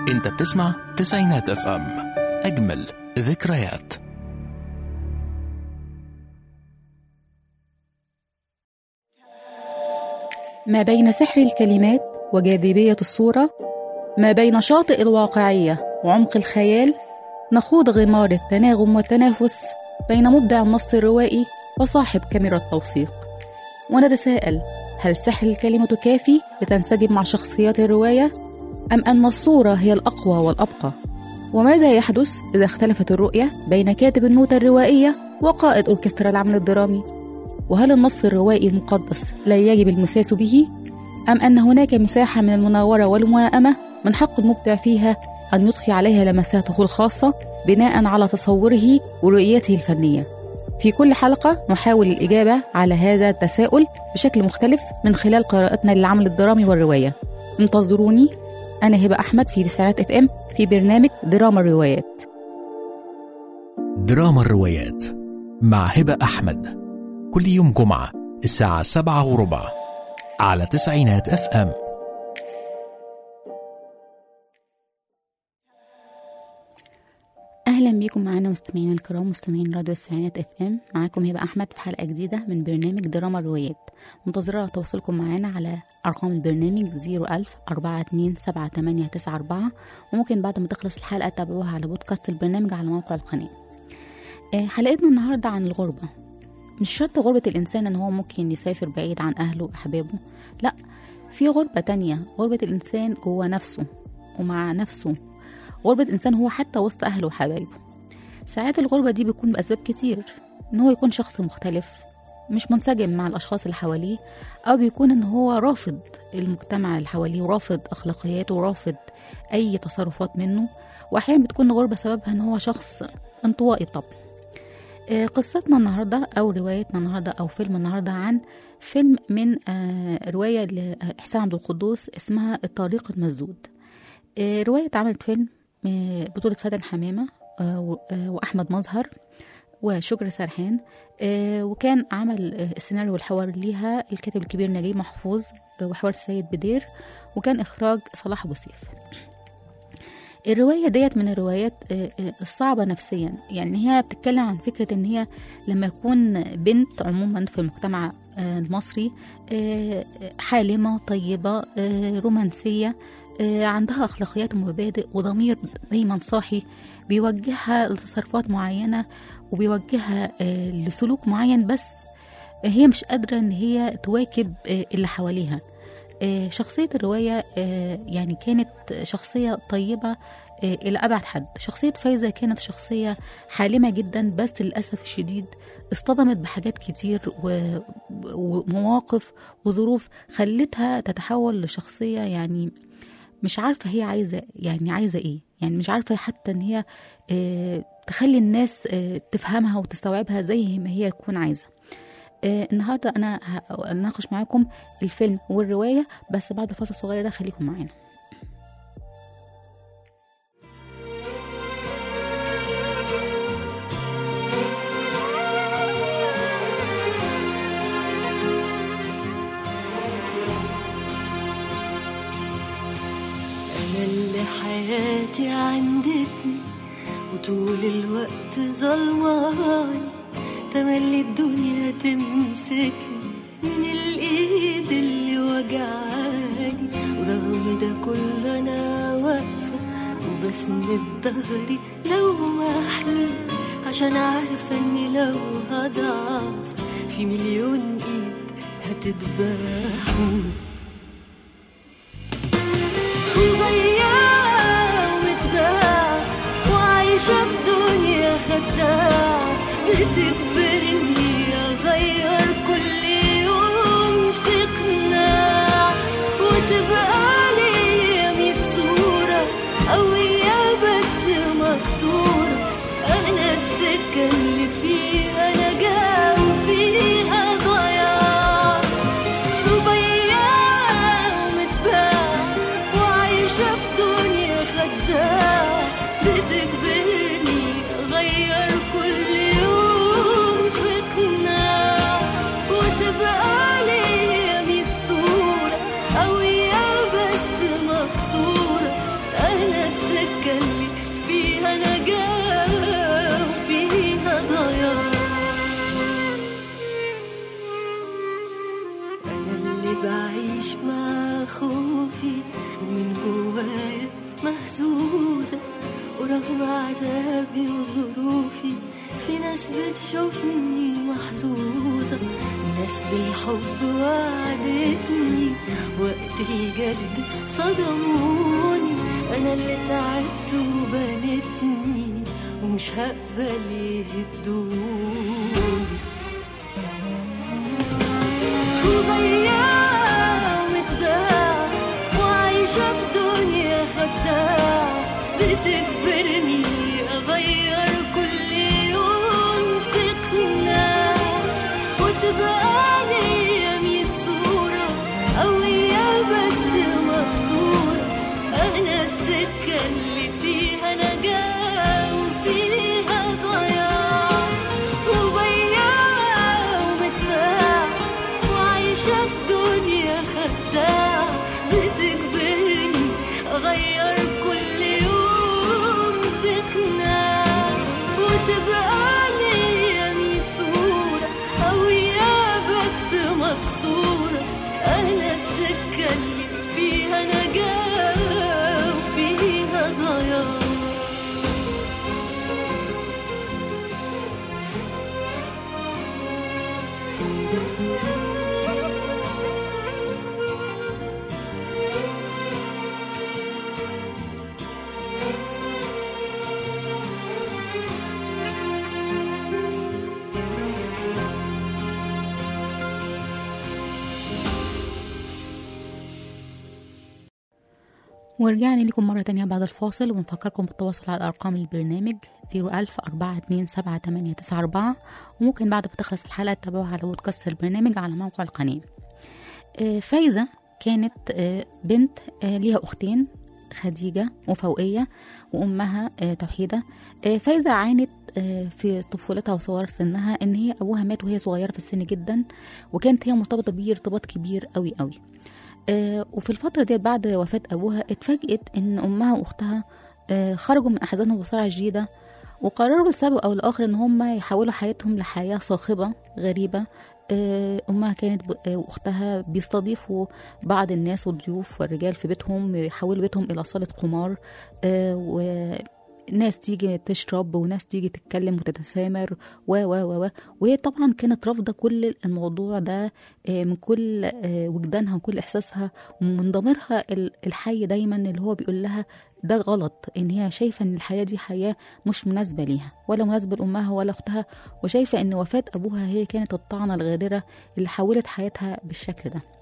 انت بتسمع تسعينات اف ام اجمل ذكريات ما بين سحر الكلمات وجاذبية الصورة ما بين شاطئ الواقعية وعمق الخيال نخوض غمار التناغم والتنافس بين مبدع النص الروائي وصاحب كاميرا التوثيق ونتساءل هل سحر الكلمة كافي لتنسجم مع شخصيات الرواية أم أن الصورة هي الأقوى والأبقى وماذا يحدث إذا اختلفت الرؤية بين كاتب النوتة الروائية وقائد أوركسترا العمل الدرامي وهل النص الروائي المقدس لا يجب المساس به أم أن هناك مساحة من المناورة والموائمة من حق المبدع فيها أن يضفي عليها لمساته الخاصة بناء على تصوره ورؤيته الفنية في كل حلقة نحاول الإجابة على هذا التساؤل بشكل مختلف من خلال قراءتنا للعمل الدرامي والرواية انتظروني أنا هبة أحمد في تسعينات اف ام في برنامج دراما الروايات دراما الروايات مع هبة أحمد كل يوم جمعة الساعة سبعة وربع على تسعينات اف ام اهلا بيكم معانا مستمعينا الكرام مستمعين راديو السعينات اف ام معاكم هبه احمد في حلقه جديده من برنامج دراما الروايات منتظره تواصلكم معانا على ارقام البرنامج 01000 427 وممكن بعد ما تخلص الحلقه تتابعوها على بودكاست البرنامج على موقع القناه آه، حلقتنا النهارده عن الغربه مش شرط غربه الانسان ان هو ممكن يسافر بعيد عن اهله واحبابه لا في غربه تانية غربه الانسان جوه نفسه ومع نفسه غربة إنسان هو حتى وسط أهله وحبايبه ساعات الغربة دي بيكون بأسباب كتير إن هو يكون شخص مختلف مش منسجم مع الأشخاص اللي حواليه أو بيكون إن هو رافض المجتمع اللي حواليه ورافض أخلاقياته ورافض أي تصرفات منه وأحيانا بتكون الغربة سببها إن هو شخص انطوائي الطبع آه، قصتنا النهاردة أو روايتنا النهاردة أو فيلم النهاردة عن فيلم من آه، رواية لإحسان عبد القدوس اسمها الطريق المسدود آه، رواية اتعملت فيلم آه، بطولة فاتن حمامة آه، و- آه، وأحمد مظهر وشكر سرحان آه، وكان عمل آه، السيناريو والحوار ليها الكاتب الكبير نجيب محفوظ آه، وحوار السيد بدير وكان إخراج صلاح أبو سيف الرواية ديت من الروايات آه، آه، الصعبة نفسيا يعني هي بتتكلم عن فكرة ان هي لما يكون بنت عموما في المجتمع آه، المصري آه، حالمة طيبة آه، رومانسية آه، عندها أخلاقيات ومبادئ وضمير دايما صاحي بيوجهها لتصرفات معينة وبيوجهها آه، لسلوك معين بس هي مش قادرة إن هي تواكب آه، اللي حواليها آه، شخصية الرواية آه، يعني كانت شخصية طيبة آه، إلى أبعد حد شخصية فايزة كانت شخصية حالمة جدا بس للأسف الشديد اصطدمت بحاجات كتير و- ومواقف وظروف خلتها تتحول لشخصية يعني مش عارفة هي عايزة يعني عايزة ايه يعني مش عارفة حتى ان هي آه، تخلي الناس آه، تفهمها وتستوعبها زي ما هي تكون عايزة آه، النهاردة أنا هناقش معاكم الفيلم والرواية بس بعد فاصل صغير ده خليكم معانا أنا اللي حياتي عندتني وطول الوقت ظلماني تملي الدنيا تمسكني من الإيد اللي وجعاني ورغم ده كله أنا واقفة وبسند ظهري لو محني عشان عارفة إني لو هضعف في مليون إيد هتذبحني وضياع ومتباع وعايشة في دنيا خداع بتجبرني أغير كل يوم في قناع وتبقى ليا ميت صورة قوية بس مكسورة أنا السكة اللي فيها نجاة وفيها ضياع وضياع اللي بعيش مع خوفي ومن جوايا مهزوزة ورغم عذابي وظروفي في ناس بتشوفني محظوظة وناس بالحب وعدتني وقت الجد صدموني أنا اللي تعبت وبنتني ومش هقبل يهدوني وضياع ومتباع وعايشة في دنيا خداع بتجبرني أغير كل يوم في قناع وتبقى ليا ميت صورة قوية بس مكسورة أنا السكة اللي فيها نجاة وفيها ضياع وبياع ومتباع وعايشة في دنيا خداع بتجبرني أغير كل يوم في خناق وتبقى ليا ميت صورة قوية بس مكسورة أنا السكة اللي فيها نجاة وفيها ضياع ورجعنا لكم مرة تانية بعد الفاصل ونفكركم بالتواصل على أرقام البرنامج 01000 427 وممكن بعد ما تخلص الحلقة تتابعوها على بودكاست البرنامج على موقع القناة آه، فايزة كانت آه، بنت آه، ليها أختين خديجة وفوقية وأمها آه، توحيدة آه، فايزة عانت آه، في طفولتها وصغر سنها إن هي أبوها مات وهي صغيرة في السن جدا وكانت هي مرتبطة بيه ارتباط كبير قوي قوي آه، وفي الفترة ديت بعد وفاة أبوها اتفاجئت إن أمها وأختها آه، خرجوا من أحزانهم بسرعة شديدة وقرروا لسبب أو لآخر إن هم يحولوا حياتهم لحياة صاخبة غريبة آه، أمها كانت ب- آه، وأختها بيستضيفوا بعض الناس والضيوف والرجال في بيتهم يحولوا بيتهم إلى صالة قمار آه، وناس تيجي تشرب وناس تيجي تتكلم وتتسامر و و و و وهي طبعا كانت رافضة كل الموضوع ده آه، من كل آه، وجدانها وكل إحساسها ومن ضميرها ال- الحي دايما اللي هو بيقول لها ده غلط ان هي شايفه ان الحياه دي حياه مش مناسبه ليها ولا مناسبه لامها ولا اختها وشايفه ان وفاه ابوها هي كانت الطعنه الغادره اللي حولت حياتها بالشكل ده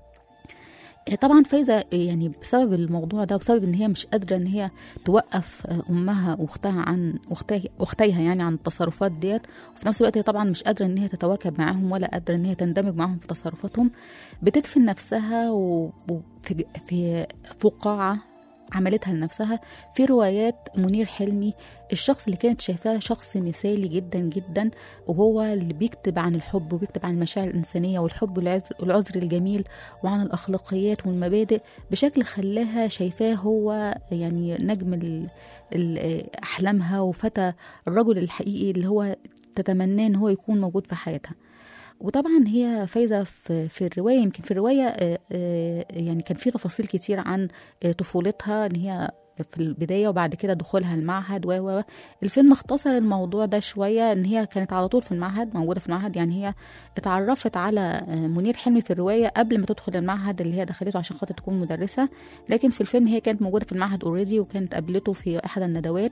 آه، طبعا فايزه يعني بسبب الموضوع ده وبسبب ان هي مش قادره ان هي توقف آه، امها واختها عن اختي اختيها يعني عن التصرفات ديت وفي نفس الوقت هي طبعا مش قادره ان هي تتواكب معاهم ولا قادره ان هي تندمج معاهم في تصرفاتهم بتدفن نفسها و- وفي في فقاعه عملتها لنفسها في روايات منير حلمي الشخص اللي كانت شايفاه شخص مثالي جدا جدا وهو اللي بيكتب عن الحب وبيكتب عن المشاعر الإنسانية والحب والعذر, والعذر الجميل وعن الأخلاقيات والمبادئ بشكل خلاها شايفاه هو يعني نجم ال- ال- أحلامها وفتى الرجل الحقيقي اللي هو تتمناه ان هو يكون موجود في حياتها وطبعا هي فايزه في, في الروايه يمكن في الروايه آه، آه، يعني كان في تفاصيل كتير عن آه، طفولتها ان هي في البدايه وبعد كده دخولها المعهد و و و. الفيلم اختصر الموضوع ده شويه ان هي كانت على طول في المعهد موجوده في المعهد يعني هي اتعرفت على آه، منير حلمي في الروايه قبل ما تدخل المعهد اللي هي دخلته عشان خاطر تكون مدرسه لكن في الفيلم هي كانت موجوده في المعهد اوريدي وكانت قابلته في احد الندوات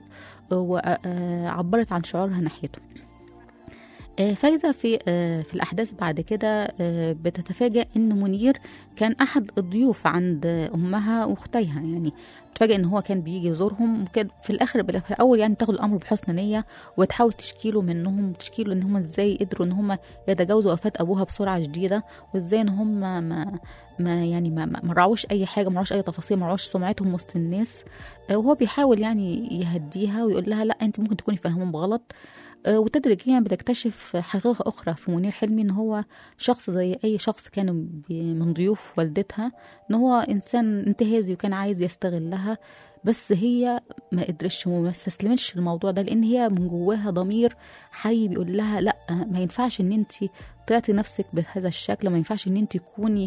وعبرت عن شعورها ناحيته آه، فايزة في آه، في الأحداث بعد كده آه، بتتفاجأ إن منير كان أحد الضيوف عند أمها وأختيها يعني تفاجئ إن هو كان بيجي يزورهم وكان في الآخر في الأول يعني تاخد الأمر بحسن نية وتحاول تشكيله منهم وتشكيله إن هم إزاي قدروا إن هم يتجاوزوا وفاة أبوها بسرعة شديدة وإزاي إن هم ما ما يعني ما ما ما راعوش أي حاجة ما راعوش أي تفاصيل ما راعوش سمعتهم وسط الناس آه، وهو بيحاول يعني يهديها ويقول لها لا أنت ممكن تكوني فاهمهم بغلط آه، وتدريجيا بتكتشف حقيقة أخرى في منير حلمي إن هو شخص زي أي شخص كان بي- من ضيوف والدتها إن هو إنسان انتهازي وكان عايز يستغلها بس هي ما قدرتش وما استسلمتش للموضوع ده لان هي من جواها ضمير حي بيقول لها لا ما ينفعش ان انت طلعتي نفسك بهذا الشكل ما ينفعش ان انت تكوني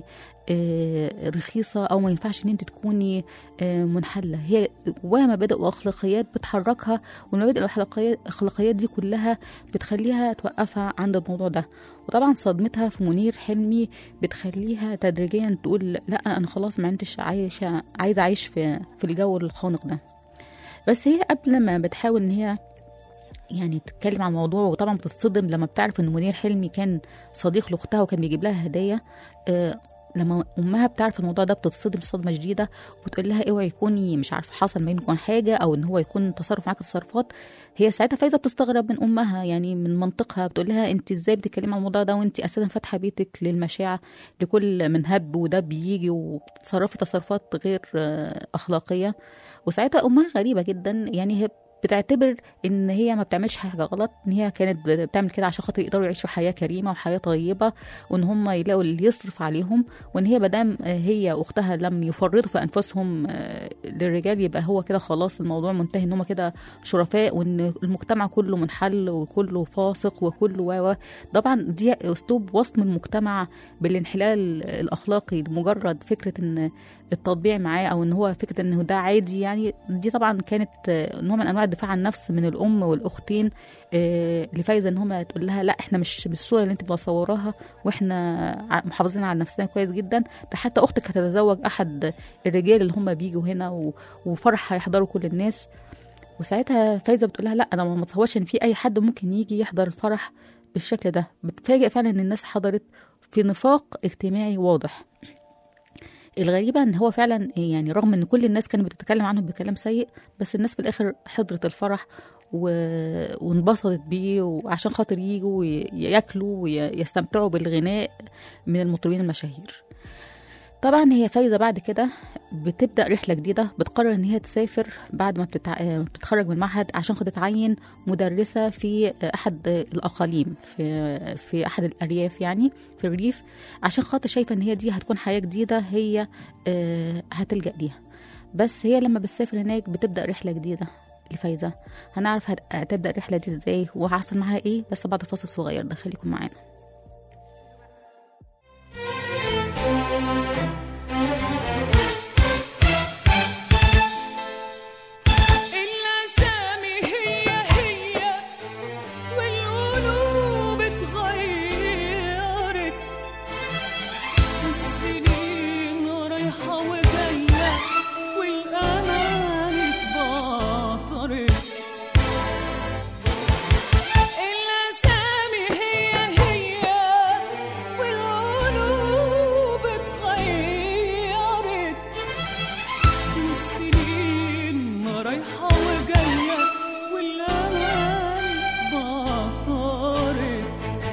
آه، رخيصه او ما ينفعش ان انت تكوني آه، منحله هي جواها مبادئ واخلاقيات بتحركها والمبادئ والاخلاقيات الأخلاقيات دي كلها بتخليها توقفها عند الموضوع ده وطبعا صدمتها في منير حلمي بتخليها تدريجيا تقول لا انا خلاص ما انتش عايشه عايزه اعيش في في الجو الخانق ده بس هي قبل ما بتحاول ان هي يعني تتكلم عن الموضوع وطبعا بتتصدم لما بتعرف ان منير حلمي كان صديق لاختها وكان بيجيب لها هدايا آه لما امها بتعرف الموضوع ده بتتصدم صدمه شديده وتقول لها اوعي يكوني مش عارفه حصل ما بينكم حاجه او ان هو يكون تصرف معاك تصرفات هي ساعتها فايزه بتستغرب من امها يعني من منطقها بتقول لها انت ازاي بتتكلمي عن الموضوع ده وانت اساسا فاتحه بيتك للمشاع لكل من هب ودب يجي وبتتصرفي تصرفات غير آه، اخلاقيه وساعتها امها غريبه جدا يعني هي بتعتبر ان هي ما بتعملش حاجه غلط ان هي كانت بتعمل كده عشان خاطر يقدروا يعيشوا حياه كريمه وحياه طيبه وان هم يلاقوا اللي يصرف عليهم وان هي مادام هي واختها لم يفرطوا في انفسهم آه، للرجال يبقى هو كده خلاص الموضوع منتهي ان هم كده شرفاء وان المجتمع كله منحل وكله فاسق وكله و و. طبعا دي اسلوب وصم المجتمع بالانحلال الاخلاقي لمجرد فكره ان التطبيع معاه او ان هو فكره انه ده عادي يعني دي طبعا كانت آه، نوع من انواع الدفاع عن النفس من الام والاختين آه، لفايزه ان هم تقول لها لا احنا مش بالصوره اللي انت مصوراها واحنا ع- محافظين على نفسنا كويس جدا ده حتى اختك هتتزوج احد الرجال اللي هم بيجوا هنا و- وفرح هيحضروا كل الناس وساعتها فايزه بتقول لها لا انا ما اتصورش ان في اي حد ممكن يجي يحضر الفرح بالشكل ده بتفاجئ فعلا ان الناس حضرت في نفاق اجتماعي واضح الغريبة ان هو فعلا يعني رغم ان كل الناس كانت بتتكلم عنه بكلام سيء بس الناس في الاخر حضرت الفرح و... وانبسطت بيه وعشان خاطر يجوا وي- ياكلوا ويستمتعوا بالغناء من المطربين المشاهير طبعا هي فايزة بعد كده بتبدأ رحلة جديدة بتقرر ان هي تسافر بعد ما بتتع... بتتخرج من المعهد عشان خاطر تتعين مدرسة في احد الاقاليم في في احد الارياف يعني في الريف عشان خاطر شايفة ان هي دي هتكون حياة جديدة هي آه، هتلجأ ليها بس هي لما بتسافر هناك بتبدأ رحلة جديدة لفايزة هنعرف هت- هتبدأ الرحلة دي ازاي وهحصل معاها ايه بس بعد فاصل صغير ده خليكم معانا الأسامي هي هي والقلوب اتغيرت السنين رايحة وجاية والأمان اتباطرت الأسامي هي هي والقلوب اتغيرت والسنين رايحة وجاية والأمان بطارت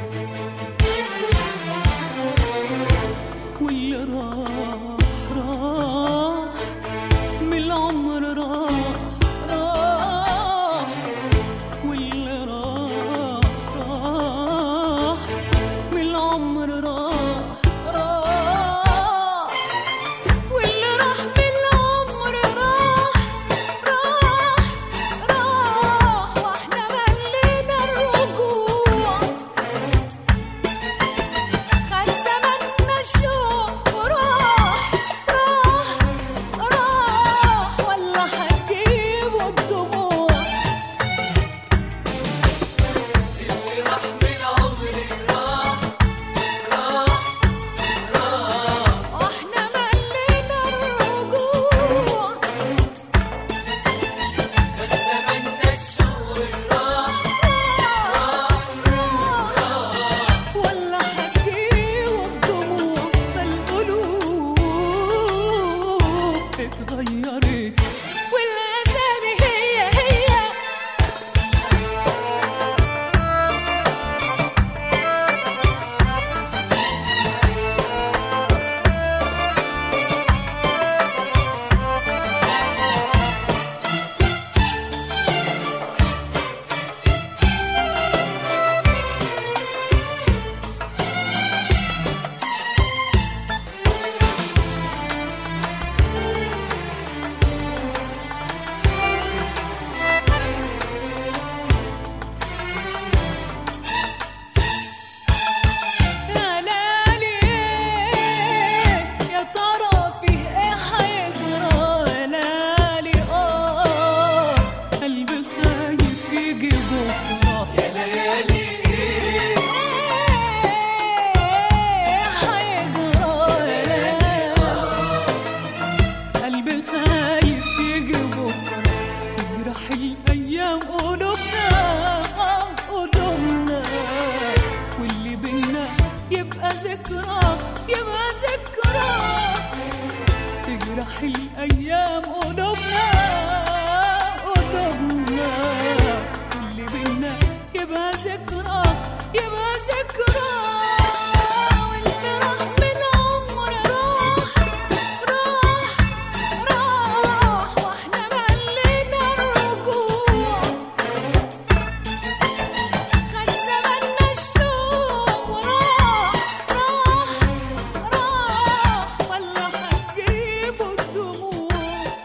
واللي راح راح من العمر راح راح واللي راح راح من العمر راح راح واللي راح من العمر راح راح راح واحنا ملينا الرجوع خد زماننا الشوق وراح الأيام قلوبنا قلوبنا اللي بينا يبقى ذكرى يبقى ذكرى واللي راح من عمر راح راح راح واحنا ملينا الرجوع خد زماننا الشوق وراح راح راح ولا هتجيبوا الدموع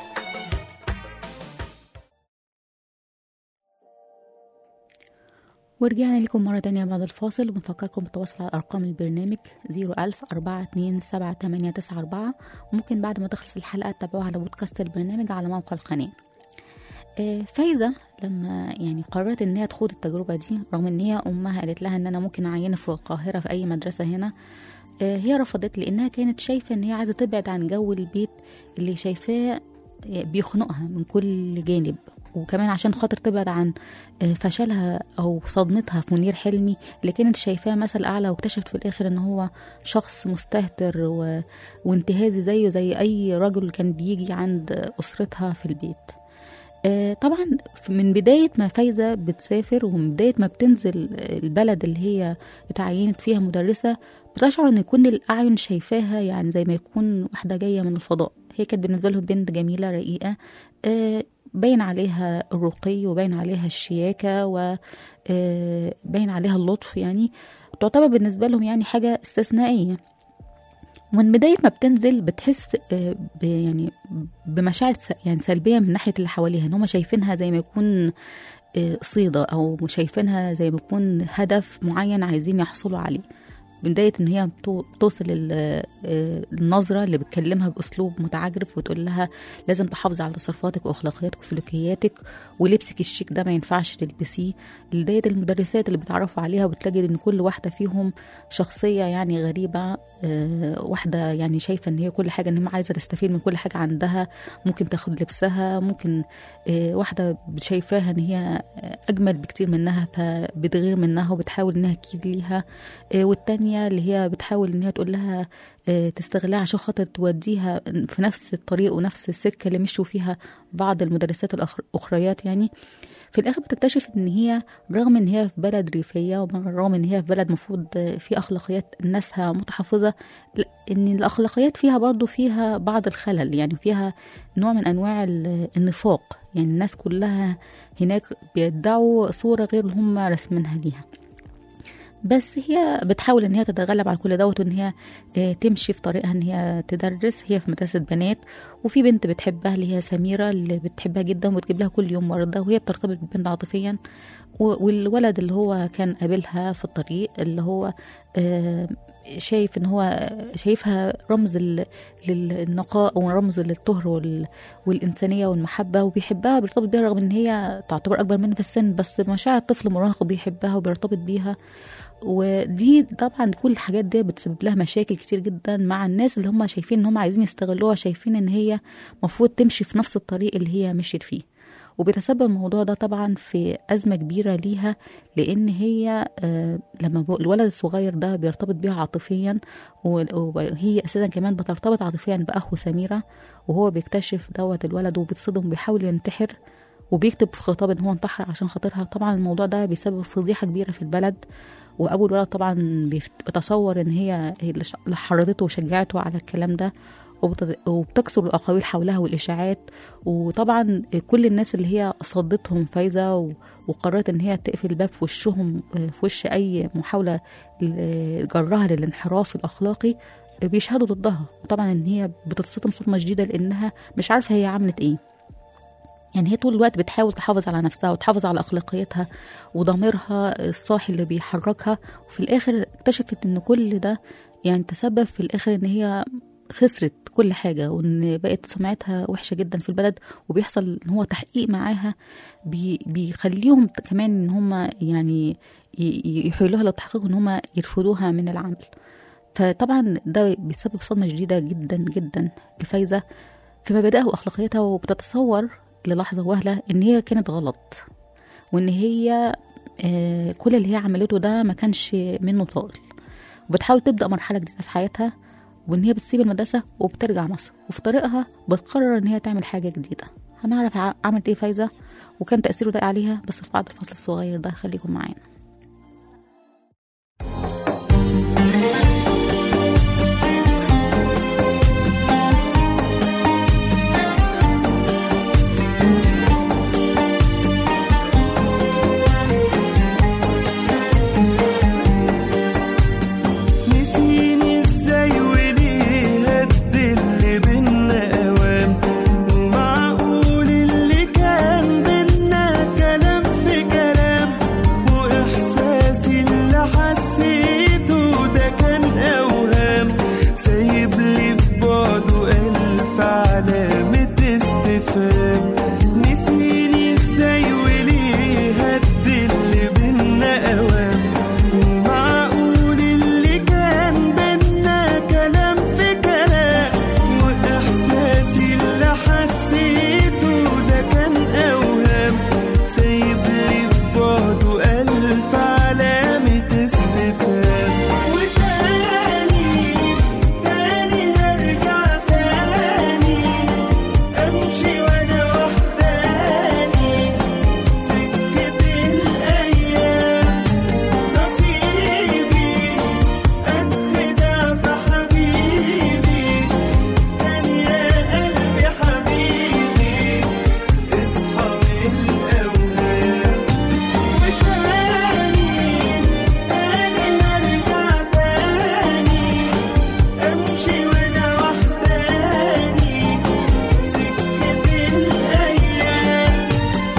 ورجعنا لكم مرة تانية بعد الفاصل وبنفكركم بالتواصل على أرقام البرنامج 01000 427 وممكن بعد ما تخلص الحلقة تتابعوها على بودكاست البرنامج على موقع القناة آه، فايزة لما يعني قررت ان هي تخوض التجربة دي رغم ان هي امها قالت لها ان انا ممكن اعينها في القاهرة في اي مدرسة هنا آه، هي رفضت لانها كانت شايفة ان هي عايزة تبعد عن جو البيت اللي شايفاه آه، بيخنقها من كل جانب وكمان عشان خاطر تبعد عن آه، فشلها او صدمتها في منير حلمي اللي كانت شايفاه مثل اعلى واكتشفت في الاخر ان هو شخص مستهتر و... وانتهازي زيه زي اي رجل كان بيجي عند اسرتها في البيت آه، طبعا من بداية ما فايزة بتسافر ومن بداية ما بتنزل البلد اللي هي اتعينت فيها مدرسة بتشعر ان كل الأعين شايفاها يعني زي ما يكون واحدة جاية من الفضاء هي كانت بالنسبة لهم بنت جميلة رقيقة آه، باين عليها الرقي وباين عليها الشياكة وباين عليها اللطف يعني تعتبر بالنسبة لهم يعني حاجة استثنائية ومن بداية ما بتنزل بتحس آه، ب يعني بمشاعر س- يعني سلبية من ناحية اللي حواليها ان هم شايفينها زي ما يكون آه، صيدة او شايفينها زي ما يكون هدف معين عايزين يحصلوا عليه من بداية ان هي بتو- بتوصل ال- آه، النظرة اللي بتكلمها باسلوب متعجرف وتقول لها لازم تحافظي على تصرفاتك واخلاقياتك وسلوكياتك ولبسك الشيك ده ما ينفعش تلبسيه لداية المدرسات اللي بيتعرفوا عليها وبتلاقي ان كل واحدة فيهم شخصية يعني غريبة آه، واحدة يعني شايفة ان هي كل حاجة ان هي عايزة تستفيد من كل حاجة عندها ممكن تاخد لبسها ممكن آه، واحدة شايفاها ان هي اجمل بكتير منها فبتغير منها وبتحاول انها تكيد ليها آه، والتانية اللي هي بتحاول ان هي تقول لها آه، تستغلها عشان خاطر توديها في نفس الطريق ونفس السكة اللي مشوا فيها بعض المدرسات الأخر- الأخريات يعني في الاخر بتكتشف ان هي رغم ان هي في بلد ريفيه ورغم ان هي في بلد مفروض في اخلاقيات ناسها متحفظه لا، ان الاخلاقيات فيها برضو فيها بعض الخلل يعني فيها نوع من انواع ال- النفاق يعني الناس كلها هناك بيدعوا صوره غير اللي هم رسمينها ليها بس هي بتحاول ان هي تتغلب على كل دوت وان هي آه، تمشي في طريقها ان هي تدرس هي في مدرسه بنات وفي بنت بتحبها اللي هي سميره اللي بتحبها جدا وتجيب لها كل يوم مرضى وهي بترتبط بالبنت عاطفيا و- والولد اللي هو كان قابلها في الطريق اللي هو آه، شايف ان هو شايفها رمز ال- للنقاء ورمز للطهر وال- والانسانيه والمحبه وبيحبها بيرتبط بيها رغم ان هي تعتبر اكبر منه في السن بس مشاعر طفل مراهق بيحبها وبيرتبط بيها ودي طبعا كل الحاجات دي بتسبب لها مشاكل كتير جدا مع الناس اللي هم شايفين ان هم عايزين يستغلوها شايفين ان هي مفروض تمشي في نفس الطريق اللي هي مشيت فيه وبيتسبب الموضوع ده طبعا في أزمة كبيرة ليها لأن هي آه، لما بو- الولد الصغير ده بيرتبط بيها عاطفيا و- وهي أساسا كمان بترتبط عاطفيا بأخو سميرة وهو بيكتشف دوت الولد وبيتصدم وبيحاول ينتحر وبيكتب في خطاب ان هو انتحر عشان خاطرها طبعا الموضوع ده بيسبب فضيحه كبيره في البلد وابو الولد طبعا بيفت- بتصور ان هي هي اللي ش- اللي حرضته وشجعته على الكلام ده وبت- وبتكسر الاقاويل حولها والاشاعات وطبعا كل الناس اللي هي صدتهم فايزه و- وقررت ان هي تقفل الباب في وشهم في وش اي محاوله ل- جرها للانحراف الاخلاقي بيشهدوا ضدها طبعا ان هي بتتصدم صدمه شديده لانها مش عارفه هي عملت ايه يعني هي طول الوقت بتحاول تحافظ على نفسها وتحافظ على اخلاقيتها وضميرها الصاحي اللي بيحركها وفي الاخر اكتشفت ان كل ده يعني تسبب في الاخر ان هي خسرت كل حاجه وان بقت سمعتها وحشه جدا في البلد وبيحصل ان هو تحقيق معاها بي بيخليهم كمان ان هم يعني ي- يحيلوها للتحقيق ان هم يرفضوها من العمل فطبعا ده بيسبب صدمه شديده جدا جدا لفايزه في مبادئها واخلاقياتها وبتتصور للحظه وهله ان هي كانت غلط وان هي آه، كل اللي هي عملته ده ما كانش منه طائل وبتحاول تبدا مرحله جديده في حياتها وان هي بتسيب المدرسه وبترجع مصر وفي طريقها بتقرر ان هي تعمل حاجه جديده هنعرف ع- عملت ايه فايزه وكان تاثيره ده عليها بس في بعد الفصل الصغير ده خليكم معانا نسيني ازاي وليه قد اللي بينا اوام ومعقول اللي كان بينا كلام في كلام واحساسي اللي حسيته ده كان اوهام سايب لي في بعده الف علامة استفهام نسيني ازاي وليه قد اللي بينا اوام ومعقول اللي كان بينا كلام في كلام واحساسي اللي حسيته ده كان اوهام سايب لي في بعده الف علامة استفهام وتاني تاني هرجع تاني امشي وانا وحداني سكة الايام نصيبي أتخدع في حبيبي كان يا قلبي حبيبي اصحى من الأوهام وتاني تاني نرجع تاني أمشي وأنا وحداني سكة الأيام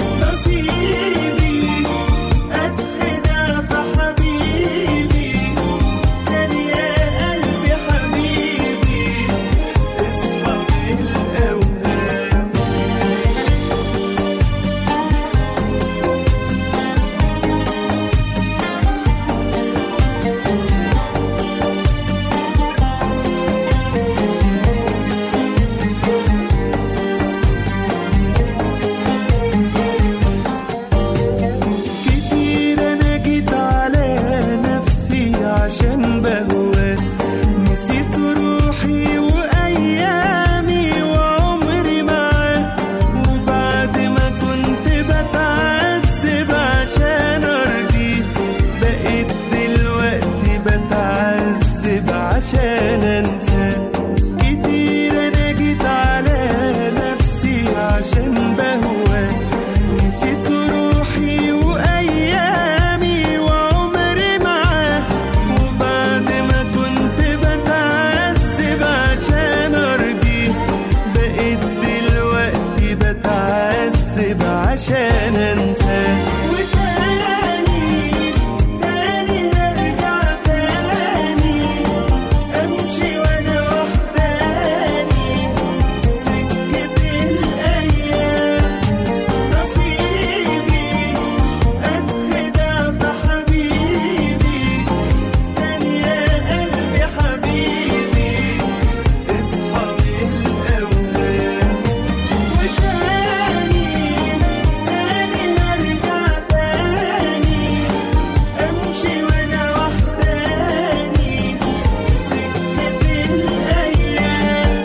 نصيبي أتخدع في حبيبي كان يا قلبي حبيبي اصحى من الأوهام كتير انا جيت على نفسي عشان بهواك نسيت روحي وايامي وعمري معاك وبعد ما كنت بتعذب عشان ارضيك بقيت دلوقتي بتعذب عشان انساك كتير انا جيت على نفسي عشان بهواك نسيت روحي وايامي وعمري معاك وبعد ما كنت بتعذب عشان ارضيك بقيت دلوقتي بتعذب عشان انساك وتاني تاني نرجع تاني امشي وانا وحداني سكة الايام نصيبي أتخدع في حبيبي كان يا قلبي حبيبي اصحى من الأوهام وتاني تاني نرجع تاني أمشي وأنا وحداني سكة الأيام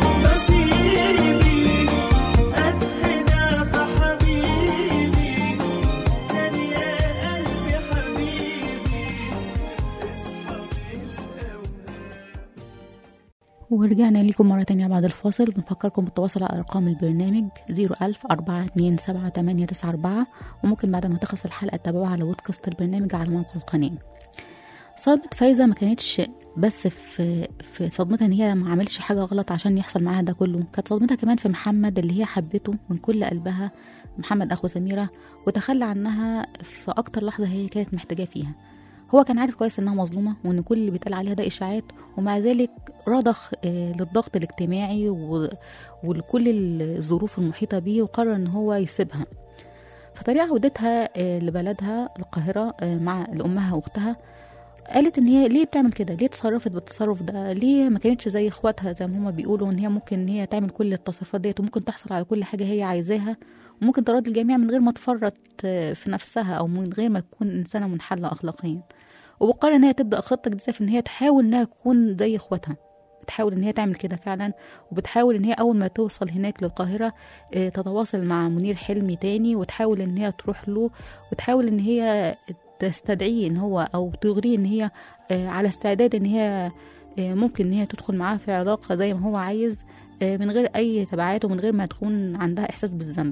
نصيبي أتخدع في حبيبي كان يا قلبي حبيبي اصحى من الأوهام ورجعنا لكم مرة تانية بعد الفاصل بنفكركم بالتواصل على أرقام البرنامج 01000 427 وممكن بعد ما تخلص الحلقة تتابعوها على بودكاست البرنامج على موقع القناة صدمة فايزة ما كانتش بس في في صدمتها ان هي ما عملش حاجة غلط عشان يحصل معاها ده كله كانت صدمتها كمان في محمد اللي هي حبته من كل قلبها محمد اخو سميرة وتخلى عنها في اكتر لحظة هي كانت محتاجاه فيها هو كان عارف كويس انها مظلومة وان كل اللي بيتقال عليها ده اشاعات ومع ذلك رضخ آه، للضغط الاجتماعي و- ولكل الظروف المحيطة بيه وقرر ان هو يسيبها في طريق عودتها آه، لبلدها القاهرة آه، مع لأمها وأختها قالت ان هي ليه بتعمل كده ليه تصرفت بالتصرف ده ليه ما كانتش زي اخواتها زي ما هما بيقولوا ان هي ممكن ان هي تعمل كل التصرفات ديت وممكن تحصل على كل حاجه هي عايزاها وممكن تراضي الجميع من غير ما تفرط آه، في نفسها او من غير ما تكون انسانه منحله اخلاقيا وبقرر ان هي تبدا خطه جديده في ان هي تحاول انها تكون زي اخواتها بتحاول ان هي تعمل كده فعلا وبتحاول ان هي اول ما توصل هناك للقاهره آه، تتواصل مع منير حلمي تاني وتحاول ان هي تروح له وتحاول ان هي تستدعيه ان هو او تغريه ان هي آه، على استعداد ان هي آه، ممكن ان هي تدخل معاه في علاقه زي ما هو عايز آه، من غير اي تبعات ومن غير ما تكون عندها احساس بالذنب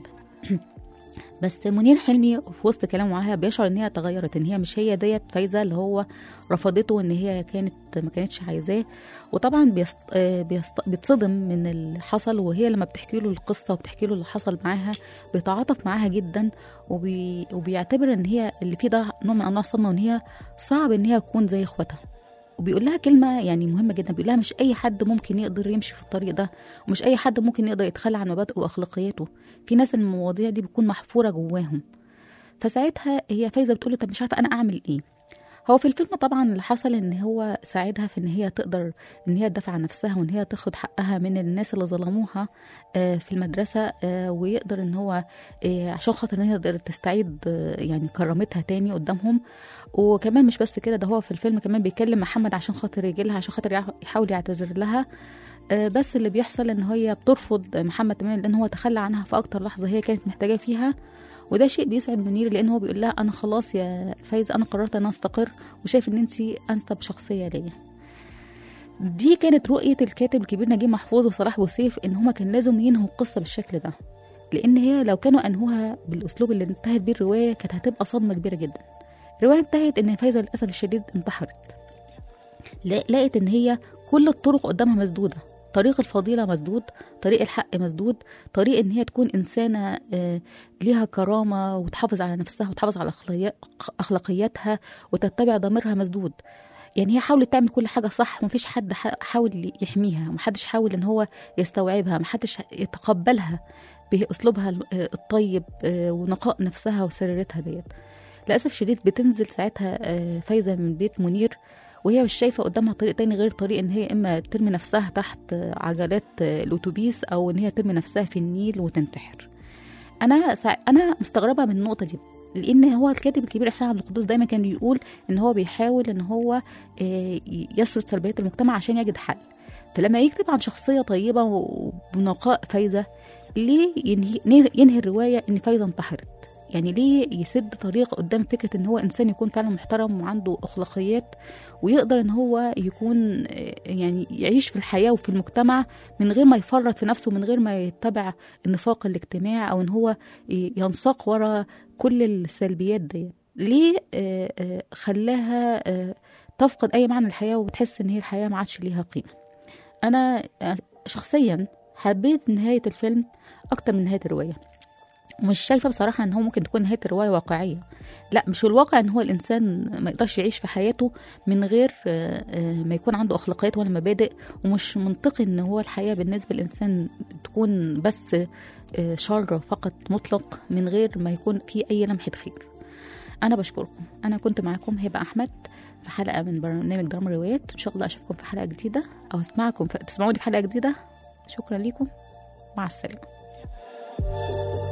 بس منير حلمي في وسط كلامه معاها بيشعر ان هي اتغيرت ان هي مش هي ديت فايزه اللي هو رفضته ان هي كانت ما كانتش عايزاه وطبعا بيست... آه، بيست... بيتصدم من اللي حصل وهي لما بتحكي له القصه وبتحكي له اللي حصل معاها بيتعاطف معاها جدا وبي... وبيعتبر ان هي اللي فيه ده نوع من انواع الصدمه وان هي صعب ان هي تكون زي اخواتها وبيقول لها كلمه يعني مهمه جدا بيقول لها مش اي حد ممكن يقدر يمشي في الطريق ده ومش اي حد ممكن يقدر يتخلى عن مبادئه واخلاقياته في ناس المواضيع دي بتكون محفوره جواهم فساعتها هي فايزه بتقول له طب مش عارفه انا اعمل ايه هو في الفيلم طبعا اللي حصل ان هو ساعدها في ان هي تقدر ان هي تدافع عن نفسها وان هي تاخد حقها من الناس اللي ظلموها آه، في المدرسه آه، ويقدر ان هو آه، عشان خاطر ان هي تقدر تستعيد آه، يعني كرامتها تاني قدامهم وكمان مش بس كده ده هو في الفيلم كمان بيكلم محمد عشان خاطر يجي لها عشان خاطر يع- يحاول يعتذر لها آه، بس اللي بيحصل ان هي بترفض محمد تماما لان هو تخلى عنها في اكتر لحظه هي كانت محتاجاه فيها وده شيء بيسعد منير لان هو بيقول لها انا خلاص يا فايز انا قررت ان أنا استقر وشايف ان انت انسب شخصيه ليا دي كانت رؤيه الكاتب الكبير نجيب محفوظ وصلاح بوسيف ان هما كان لازم ينهوا القصه بالشكل ده لان هي لو كانوا انهوها بالاسلوب اللي انتهت بيه الروايه كانت هتبقى صدمه كبيره جدا الروايه انتهت ان فايزه للاسف الشديد انتحرت لا- لقت ان هي كل الطرق قدامها مسدوده طريق الفضيله مسدود طريق الحق مسدود طريق ان هي تكون انسانه آه، ليها كرامه وتحافظ على نفسها وتحافظ على أخلاقيا- اخلاقياتها وتتبع ضميرها مسدود يعني هي حاولت تعمل كل حاجه صح ومفيش حد ح- حاول يحميها محدش حاول ان هو يستوعبها محدش يتقبلها باسلوبها ال- آه، الطيب آه، ونقاء نفسها وسريرتها ديت للاسف شديد بتنزل ساعتها آه، فايزه من بيت منير وهي مش شايفه قدامها طريق تاني غير طريق ان هي اما ترمي نفسها تحت آه، عجلات آه، الاتوبيس او ان هي ترمي نفسها في النيل وتنتحر انا سع... انا مستغربه من النقطه دي لان هو الكاتب الكبير احسان عبد القدوس دايما كان بيقول ان هو بيحاول ان هو آه، يسرد سلبيات المجتمع عشان يجد حل فلما يكتب عن شخصيه طيبه وبنقاء فايزه ليه ينهي, ينهي الروايه ان فايزه انتحرت يعني ليه يسد طريق قدام فكره ان هو انسان يكون فعلا محترم وعنده اخلاقيات ويقدر ان هو يكون آه، يعني يعيش في الحياه وفي المجتمع من غير ما يفرط في نفسه من غير ما يتبع النفاق الاجتماعي او ان هو ي- ينساق ورا كل السلبيات دي ليه آه، آه، خلاها آه، تفقد اي معنى الحياه وبتحس ان هي الحياه ما عادش ليها قيمه انا آه، شخصيا حبيت نهايه الفيلم اكتر من نهايه الروايه مش شايفه بصراحه ان هو ممكن تكون نهايه الروايه واقعيه لا مش الواقع ان هو الانسان ما يقدرش يعيش في حياته من غير آه، آه، ما يكون عنده اخلاقيات ولا مبادئ ومش منطقي ان هو الحياه بالنسبه للانسان تكون بس آه، شر فقط مطلق من غير ما يكون في اي لمحه خير انا بشكركم انا كنت معاكم هبه احمد في حلقه من برنامج دراما روايات ان شاء الله اشوفكم في حلقه جديده او اسمعكم في... تسمعوني في حلقه جديده شكرا لكم مع السلامه